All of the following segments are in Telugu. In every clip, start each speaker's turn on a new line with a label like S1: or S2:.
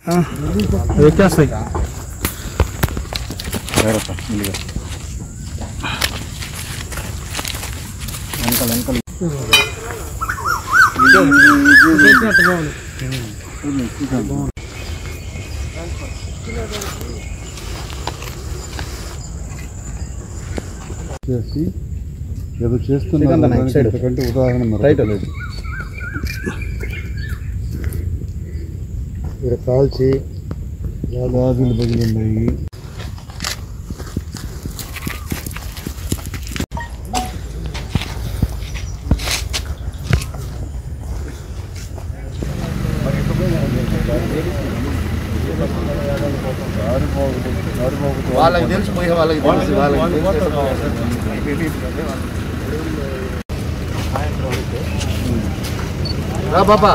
S1: ఎక్కేస్తాయి
S2: చేసి ఏదో చేస్తున్నారు దానికి ఇంతకంటే ఉదాహరణ మరొకటి లేదు ఇక్కడ కాల్చి గాజులు పగిలిన్నాయి
S3: వాళ్ళకి తెలుసు పోయే వాళ్ళకి తెలుసు వాళ్ళకి రా బాబా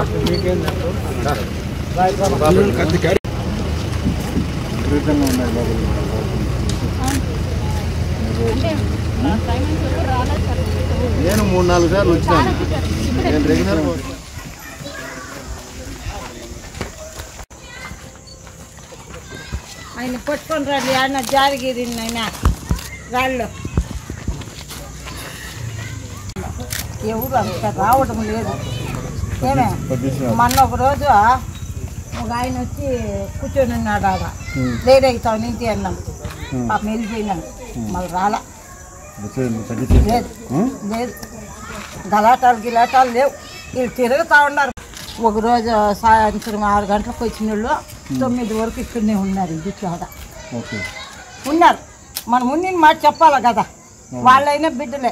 S2: విపరీతంగా ఉన్నాయి బాబు
S3: నేను మూడు నాలుగు సార్లు వచ్చినాను నేను రెగ్యులర్
S4: ఆయన పట్టుకొని రండి ఆయన జారిగిరి ఆయన రాళ్ళు ఎవరు అంత రావడం లేదు ఏమే మొన్న ఒక రోజు ఒక ఆయన వచ్చి కూర్చొని ఉన్నాడు ఆడ లేట్ అవుతావు నుంచి అన్నాం పాపం వెళ్ళిపోయినాం మళ్ళీ రాలా లేదు లేదు గలాటాలు గిలాటాలు లేవు వీళ్ళు తిరుగుతూ ఉన్నారు ఒక రోజు సాయంత్రం ఆరు గంటలకు వచ్చిన వాళ్ళు తొమ్మిది వరకు ఇక్కడనే ఉన్నారు ఇది చోట
S2: ఓకే
S4: ఉన్నారు మనం ముందు మాట చెప్పాలి కదా వాళ్ళైనా బిడ్డలే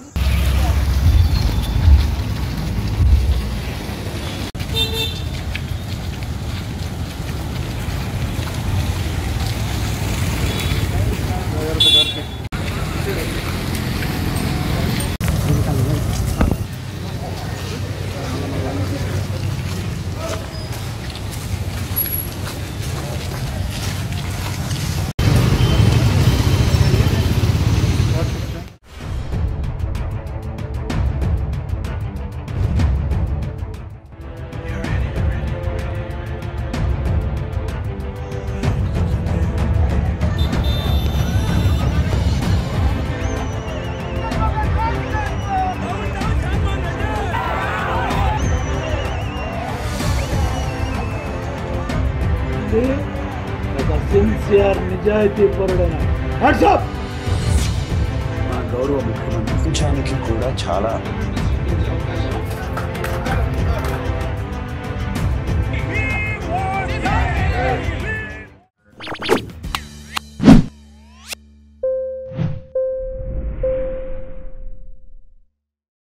S1: ఒక సిన్సియర్ నిజాయితీ పరుడైన
S5: ప్రపంచానికి కూడా చాలా